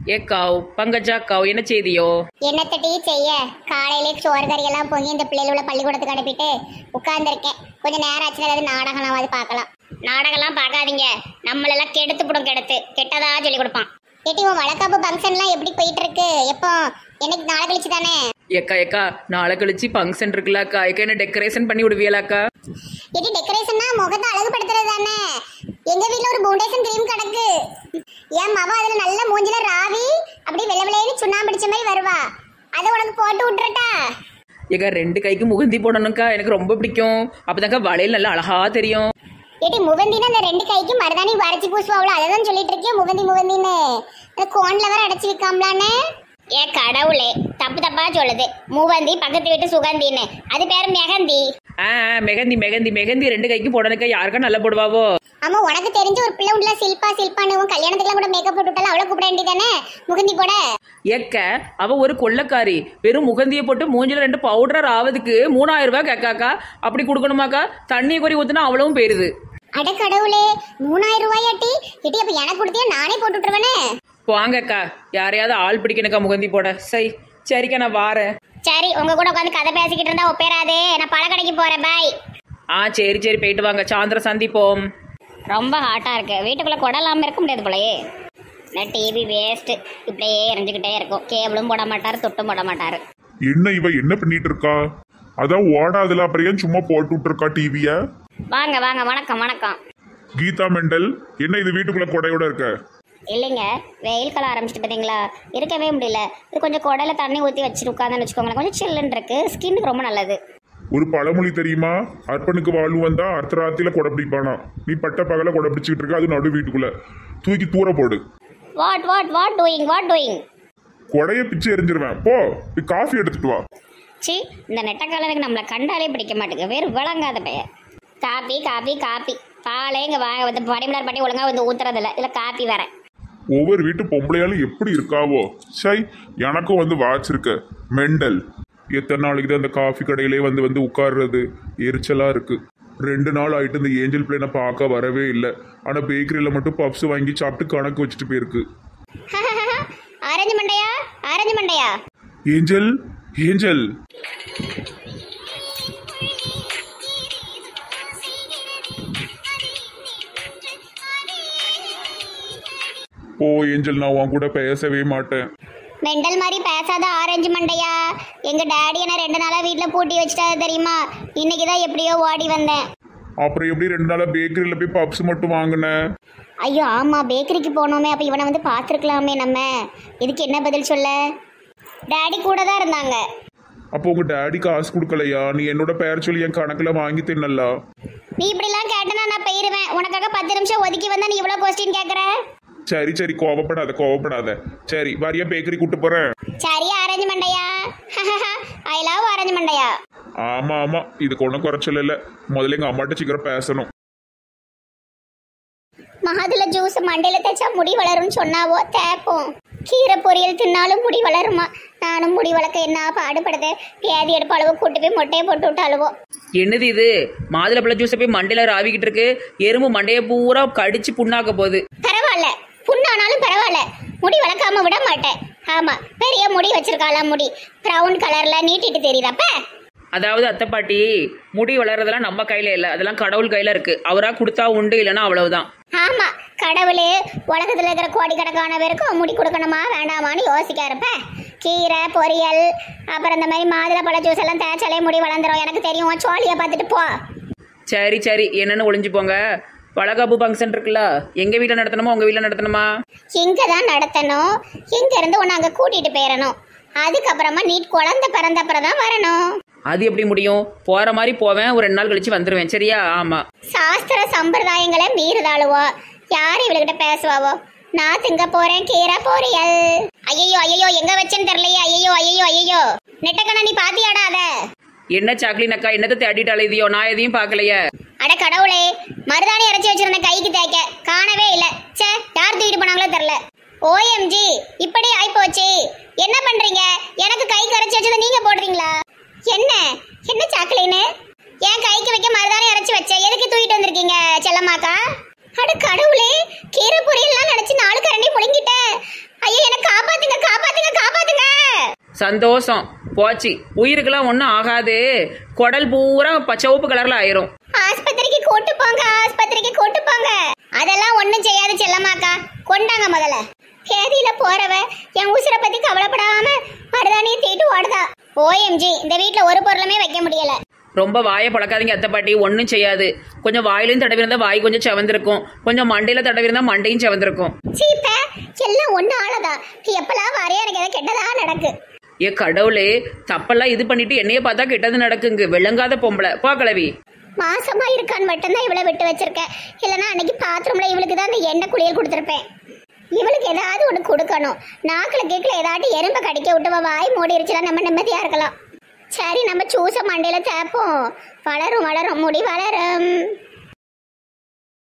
ஏக்காவ் பங்கஜாக்காவ் என்ன செய்தியோ என்னத்தட்டி செய்ய காலையிலே சோறு கறி எல்லாம் பொங்கி இந்த பிள்ளைகள பள்ளிக்கூடத்துக்கு அனுப்பிட்டு உட்கார்ந்துருக்கேன் கொஞ்சம் நேரம் ஆச்சுன்னா ஏதாவது நாடகம்லாவது பார்க்கலாம் நாடகம்லாம் பார்க்காதீங்க நம்மளெல்லாம் கெடுத்து போடும் கெடுத்து கெட்டதா சொல்லி கொடுப்பான் ஏட்டி உன் வழக்காப்பு ஃபங்க்ஷன்லாம் எப்படி போயிட்டு இருக்கு எப்போ எனக்கு நாளை கழிச்சு தானே ஏக்கா ஏக்கா நாளை கழிச்சு ஃபங்க்ஷன் இருக்குல்லக்கா ஏக்கா என்ன டெக்கரேஷன் பண்ணி விடுவியலாக்கா ஏட்டி டெக்கரேஷன்னா முகத்தை அழகுபடுத்துறது தானே எங்க வீட்ல ஒரு பவுண்டேஷன் கிரீம் கிடக்கு என் மவ அதுல நல்ல மூஞ்சில ராவி அப்படியே வெள்ளை வெள்ளையன்னு சுண்ணாம்பு பிடிச்ச மாதிரி வருவா அதை உனக்கு போட்டு விட்டுறட்டா ஏக்கா ரெண்டு கைக்கு முகந்தி போடணும்க்கா எனக்கு ரொம்ப பிடிக்கும் அப்பதாக்கா வளையல் நல்லா அழகா தெரியும் ஏட்டி முவந்தின்னு அந்த ரெண்டு கைக்கு மருதாணி வரைச்சி பூசுவாவுல அதை தான் சொல்லிட்டு இருக்கேன் முவந்தி முவந்தின்னு அந்த கோன்ல வேற அடைச்சி விற்காமலான்னு ஏ கடவுளே தப்பு தப்பா சொல்லுது முவந்தி பக்கத்து வீட்டு சுகந்தின்னு அது பேர் மெகந்தி ஆ ஆ, மெகந்தி மெகந்தி மெகந்தி ரெண்டு கைக்கு போடணுக்கா யாருக்கா நல்லா போடுவாவோ ஆமா உனக்கு தெரிஞ்ச ஒரு பிள்ளை உள்ள சில்பா சில்பான்னு உன் கல்யாணத்துக்குலாம் கூட மேக்கப் போட்டு விட்டாலும் அவளை கூப்பிட வேண்டியதானே முகந்தி போட ஏக்க அவ ஒரு கொள்ளக்காரி வெறும் முகந்தியை போட்டு மூஞ்சில ரெண்டு பவுடர் ஆவதுக்கு மூணாயிரம் ரூபாய் கேக்காக்கா அப்படி கொடுக்கணுமாக்கா தண்ணியை கொறி ஊத்துனா அவ்வளவும் போயிருது அட கடவுளே மூணாயிரம் ரூபாயாட்டி இட்டி அப்ப எனக்கு கொடுத்தியா நானே போட்டு விட்டுருவேனே வாங்கக்கா யாரையாவது ஆள் பிடிக்கணுக்கா முகந்தி போட சரி சரிக்கா நான் வாரேன் சரி உங்க கூட உட்காந்து கதை பேசிக்கிட்டு இருந்தா ஒப்பேராதே நான் பழக்கடைக்கு போறேன் பாய் ஆ சரி சரி போயிட்டு வாங்க சாயந்தரம் சந்திப்போம் ரொம்ப ஹாட்டா இருக்கு வீட்டுக்குள்ள கொடலாம இருக்க முடியாது போலயே நான் டிவி வேஸ்ட் இப்படியே எரிஞ்சுக்கிட்டே இருக்கும் கேபிளும் போட மாட்டாரு துட்டும் போட மாட்டாரு என்ன இவ என்ன பண்ணிட்டு இருக்கா அதான் ஓடாதுல அப்புறம் ஏன் சும்மா போட்டு விட்டுருக்கா டிவிய வாங்க வாங்க வணக்கம் வணக்கம் கீதா மெண்டல் என்ன இது வீட்டுக்குள்ள கொடையோட இருக்க இல்லைங்க வெயில் காலம் ஆரம்பிச்சிட்டு பார்த்தீங்களா இருக்கவே முடியல இது கொஞ்சம் குடல தண்ணி ஊற்றி வச்சுட்டு உட்காந்துன்னு வச்சுக்கோங்களேன் கொஞ்சம் சில்லுன்னு இருக்கு ஸ்கின்னுக்கு ரொம்ப நல்லது ஒரு பழமொழி தெரியுமா அர்ப்பனுக்கு வாழ்வு வந்தா அர்த்தராத்திரில கொடை பிடிப்பானா நீ பட்ட பகல கொடை பிடிச்சிட்டு இருக்க அது நடு வீட்டுக்குள்ள தூக்கி தூர போடு what what what doing what doing கொடைய பிச்சு எரிஞ்சிருவேன் போ போய் காஃபி எடுத்துட்டு வா சி இந்த நெட்டக்காலனுக்கு நம்மளை கண்டாலே பிடிக்க மாட்டேங்குது வேறு விளங்காத பெயர் காப்பி காப்பி காப்பி பாலே இங்கே வாங்க வந்து படிமலர் பண்ணி ஒழுங்காக வந்து ஊத்துறதில்ல இதில் காப்பி வரேன் ஒவ்வொரு வீட்டு பொம்பளையாலும் எப்படி இருக்காவோ சை எனக்கும் வந்து வாட்ச் இருக்கு மெண்டல் எத்தனை நாளைக்கு தான் அந்த காஃபி கடையிலே வந்து வந்து உட்கார்றது எரிச்சலா இருக்கு ரெண்டு நாள் ஆயிட்டு இந்த ஏஞ்சல் பிள்ளைனை பார்க்க வரவே இல்லை ஆனா பேக்கரியில மட்டும் பப்ஸ் வாங்கி சாப்பிட்டு கணக்கு வச்சுட்டு போயிருக்கு ஆரஞ்சு மண்டையா ஆரஞ்சு மண்டையா ஏஞ்சல் ஏஞ்சல் ஓ ஏஞ்சல் நான் உன் கூட பேசவே மாட்டேன் மெண்டல் மாதிரி பேசாத ஆரஞ்சு மண்டையா எங்க டாடி என்ன ரெண்டு நாளா வீட்ல பூட்டி வச்சுட்டாரு தெரியுமா இன்னைக்கு தான் எப்படியோ ஓடி வந்தேன் அப்புறம் எப்படி ரெண்டு நாளா பேக்கரியில போய் பப்ஸ் மட்டும் வாங்கினேன் ஐயோ ஆமா பேக்கரிக்கு போனோமே அப்ப இவனை வந்து பார்த்துருக்கலாமே நம்ம இதுக்கு என்ன பதில் சொல்ல டாடி கூட தான் இருந்தாங்க அப்போ உங்க டாடி காசு கொடுக்கலையா நீ என்னோட பேர் சொல்லி என் கணக்குல வாங்கி தின்னலா நீ இப்படிலாம் கேட்டனா நான் போயிருவேன் உனக்காக பத்து நிமிஷம் ஒதுக்கி வந்தா நீ இவ்வளோ கொஸ்டின் கேட்குற சரி சரி கோவப்படாத கோவப்படாத சரி வரியா பேக்கரி கூட்டு போறேன் சரி ஆரஞ்சு மண்டையா ஐ லவ் ஆரஞ்சு மண்டையா ஆமா ஆமா இதுக்கு ஒன்றும் குறைச்சல் இல்லை முதல்ல எங்க அம்மாட்ட சீக்கிரம் பேசணும் மாதுளை ஜூஸ் மண்டையில தேய்ச்சா முடி வளரும்னு சொன்னாவோ தேப்போம் கீரை பொரியல் தின்னாலும் முடி வளருமா நானும் முடி வளர்க்க என்ன பாடுபடுது வியாதி எடுப்பு அளவு கூட்டு போய் மொட்டையை போட்டு விட்டாலுவோ என்னது இது மாதுளப்பழ ஜூஸை போய் மண்டையில ராவிக்கிட்டு இருக்கு எறும்பு மண்டையை பூரா கடிச்சு புண்ணாக்க போகுது பரவாயில்ல புண்ணானாலும் பரவாயில்ல முடி வளர்க்காம விட மாட்டேன் ஆமா பெரிய முடி வச்சிருக்காளா முடி ப்ரௌன் கலர்ல நீட்டிட்டு தெரியுதாப்ப அதாவது அத்தை பாட்டி முடி வளர்றதெல்லாம் நம்ம கையில இல்லை அதெல்லாம் கடவுள் கையில இருக்கு அவரா கொடுத்தா உண்டு இல்லைன்னா அவ்வளவுதான் ஆமா கடவுளே உலகத்துல இருக்கிற கோடிக்கணக்கான பேருக்கும் முடி கொடுக்கணுமா வேண்டாமான்னு யோசிக்க இருப்ப கீரை பொரியல் அப்புறம் இந்த மாதிரி மாதுளை பழ ஜூஸ் எல்லாம் தேய்ச்சாலே முடி வளர்ந்துரும் எனக்கு தெரியும் உன் சோழியை பார்த்துட்டு போ சரி சரி என்னன்னு ஒளிஞ்சு போங்க வளகாப்பு ஃபங்க்ஷன் இருக்குல்ல எங்க வீட்டில் நடத்தணுமா உங்க வீட்டில் நடத்தணுமா இங்க தான் நடத்தணும் இங்க இருந்து உன்னை அங்க கூட்டிட்டு போயிடணும் அதுக்கப்புறமா நீ குழந்தை பிறந்த அப்புறம் தான் வரணும் அது எப்படி முடியும் போற மாதிரி போவேன் ஒரு ரெண்டு நாள் கழிச்சு வந்துருவேன் சரியா ஆமா சாஸ்திர சம்பிரதாயங்களை மீறுதாளுவோ யார் இவளுகிட்ட பேசுவாவோ நான் திங்க போறேன் கீரை பொரியல் ஐயோ ஐயோ எங்க வச்சேன்னு தெரியலையே ஐயோ ஐயோ ஐயோ நெட்டக்கண்ணா நீ பாத்தியாடா அத என்ன சாக்லின் அக்கா என்னத்தை தேடிட்டு அலைதியோ நான் எதையும் பார்க்கலையே அட கடவுளே மருதாணி அரைச்சி வச்சிருந்த கைக்கு தேய்க்க காணவே இல்ல ச்சே யார் தூக்கிட்டு போனாங்களோ தெரியல ஓஎம்ஜி இப்படி ஆயிப்போச்சு என்ன பண்றீங்க எனக்கு கைக்கு அரைச்சி வச்சதை நீங்க போடுறீங்களா என்ன என்ன சாக்லேனு என் கைக்கு வைக்க மருதாணி அரைச்சி வச்ச எதுக்கு தூக்கிட்டு வந்திருக்கீங்க செல்லம்மாக்கா அட கடவுளே கீரை பொரியல்லாம் நினைச்சு நாலு கரண்டி புடுங்கிட்டேன் ஐயோ என்ன காப்பாத்துங்க காப்பாத்துங்க காப்பாத்துங்க சந்தோஷம் போச்சு உயிருக்கெல்லாம் ஒன்றும் ஆகாது குடல் பூரா பச்சவப்பு கலரில் ஆயிரும் ஆஸ்பத்திரிக்கு கூட்டு போங்க ஆஸ்பத்திரிக்கு கூட்டு போங்க அதெல்லாம் ஒண்ணும் செய்யாது செல்லமாக்கா கொண்டாங்க முதல்ல பேதியில போறவ என் உசுரை பத்தி கவலைப்படாம மருதாணியை தீட்டு ஓடுதா ஓஎம்ஜி இந்த வீட்ல ஒரு பொருளுமே வைக்க முடியல ரொம்ப வாயை பழக்காதீங்க அத்தை பாட்டி ஒன்றும் செய்யாது கொஞ்சம் வாயிலையும் தடவி இருந்தால் வாய் கொஞ்சம் செவந்திருக்கும் கொஞ்சம் மண்டையில் தடவி இருந்தால் மண்டையும் செவந்திருக்கும் சீப்ப எல்லாம் ஒண்ணு ஆளதா எப்பெல்லாம் வரைய எனக்கு எதை கெட்டதா நடக்கு ஏ கடவுளே தப்பெல்லாம் இது பண்ணிட்டு என்னைய பார்த்தா கெட்டது நடக்குங்க விளங்காத பொம்பளை போ கிளவி மாசமா இருக்கான்னு மட்டும்தான் இவளை விட்டு வச்சிருக்கேன் இல்லைன்னா அன்னைக்கு பாத்ரூம்ல இவளுக்கு தான் அந்த எண்ணெய் குளியல் கொடுத்துருப்பேன் இவளுக்கு ஏதாவது ஒன்று கொடுக்கணும் நாக்கில் கேக்கில் ஏதாட்டு எறும்பை கடிக்க விட்டு அவ வாய் மூடிருச்சுனா நம்ம நிம்மதியா இருக்கலாம் சரி நம்ம சூச மண்டையில தேப்போம் வளரும் வளரும் முடி வளரும்